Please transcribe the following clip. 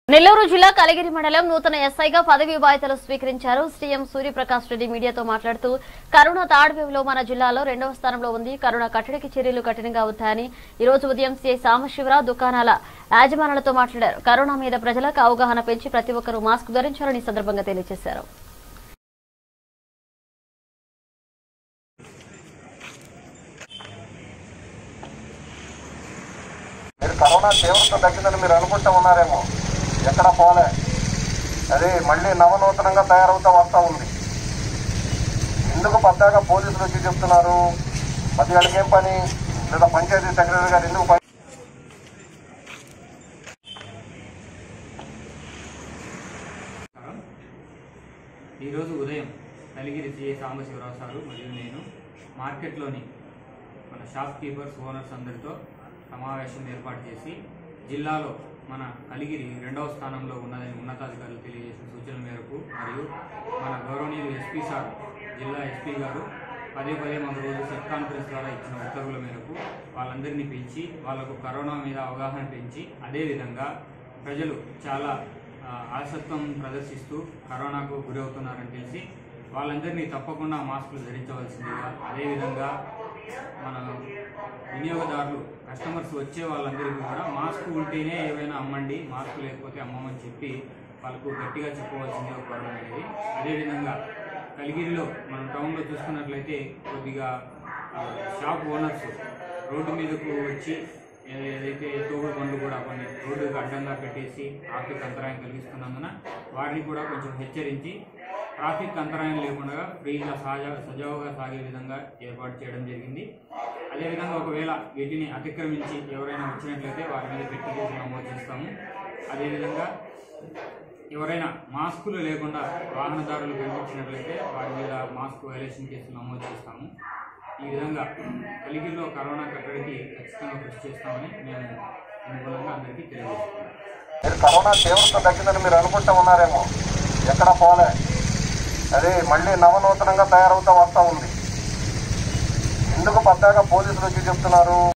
నెల్లూరు జిల్లా కలిగిరి మండలం నూతన ఎస్ఐగా పదవి బాధ్యతలు స్వీకరించారు సీఎం సూర్యప్రకాష్ రెడ్డి మీడియాతో మాట్లాడుతూ కరోనా థర్డ్ వేవ్ లో మన జిల్లాలో రెండవ స్థానంలో ఉంది కరోనా కట్టడికి చర్యలు కఠినంగా ఉంటాయని ఈ రోజు ఉదయం సీఐ సాంబశివరావు దుకాణాల యాజమానులతో మాట్లాడారు కరోనా మీద ప్రజలకు అవగాహన పెంచి ప్రతి ఒక్కరూ మాస్క్ ధరించాలని ఈ సందర్భంగా తెలియజేశారు మీరు కరోనా తీవ్రత తగ్గిందని మీరు అనుకుంటూ ఉన్నారేమో ఎక్కడ పోలే అది మళ్ళీ నవనూతనంగా తయారవుతూ వస్తూ ఉంది ఎందుకు పద్దాగా పోలీసులు వచ్చి చెప్తున్నారు పది వాళ్ళకి ఏం పని లేదా పంచాయతీ సెక్రటరీ గారు ఎందుకు పని నమస్కారం ఈరోజు ఉదయం కలిగిరి సిఐ సాంబశివరావు సారు మరియు నేను మార్కెట్లోని మన షాప్ కీపర్స్ ఓనర్స్ అందరితో సమావేశం ఏర్పాటు చేసి జిల్లాలో మన కలిగిరి రెండవ స్థానంలో ఉన్నదని ఉన్నతాధికారులు తెలియజేసిన సూచనల మేరకు మరియు మన గౌరవనీయులు ఎస్పీ సార్ జిల్లా ఎస్పీ గారు పదే పదే మాకు రోజు సెట్ కాన్ఫరెన్స్ ద్వారా ఇచ్చిన ఉత్తర్వుల మేరకు వాళ్ళందరినీ పెంచి వాళ్ళకు కరోనా మీద అవగాహన పెంచి అదేవిధంగా ప్రజలు చాలా ఆ, అలసత్వం ప్రదర్శిస్తూ కరోనాకు గురవుతున్నారని తెలిసి వాళ్ళందరినీ తప్పకుండా మాస్కులు ధరించవలసిందిగా అదేవిధంగా మన వినియోగదారులు కస్టమర్స్ వచ్చే వాళ్ళందరికీ కూడా మాస్క్ ఉంటేనే ఏవైనా అమ్మండి మాస్క్ లేకపోతే అమ్మమని చెప్పి వాళ్ళకు గట్టిగా చెప్పవలసిందిగా కోరడం అనేది అదేవిధంగా కలిగిరిలో మనం టౌన్లో చూసుకున్నట్లయితే కొద్దిగా ఆ, షాప్ ఓనర్స్ రోడ్డు మీదకు వచ్చి ఏ- ఏదైతే తోగుడు బండ్లు కూడా కొన్ని రోడ్డుకు అడ్డంగా పెట్టేసి ట్రాఫిక్ అంతరాయం కలిగిస్తున్నందున వారిని కూడా కొంచెం హెచ్చరించి ట్రాఫిక్ అంతరాయం లేకుండా ఫ్రీగా సహజ సజావుగా సాగే విధంగా ఏర్పాటు చేయడం జరిగింది అదేవిధంగా ఒకవేళ వీటిని అతిక్రమించి ఎవరైనా వచ్చినట్లయితే వారి మీద పెట్టి కేసు నమోదు చేస్తాము అదేవిధంగా ఎవరైనా మాస్కులు లేకుండా వాహనదారులు కనిపించినట్లయితే వారి మీద మాస్క్ వైలేషన్ కేసులు నమోదు చేస్తాము ఈ విధంగా కలిగిరిలో కరోనా కట్టడికి ఖచ్చితంగా కృషి చేస్తామని మేము అనుకూలంగా అందరికీ తెలియజేస్తున్నాం మీరు కరోనా తీవ్రత తగ్గిందని మీరు అనుకుంటూ ఉన్నారేమో ఎక్కడ పోలే అది మళ్ళీ నవనూతనంగా తయారవుతూ వస్తూ ఉంది ఎందుకు పద్దాగా పోలీసులు వచ్చి చెప్తున్నారు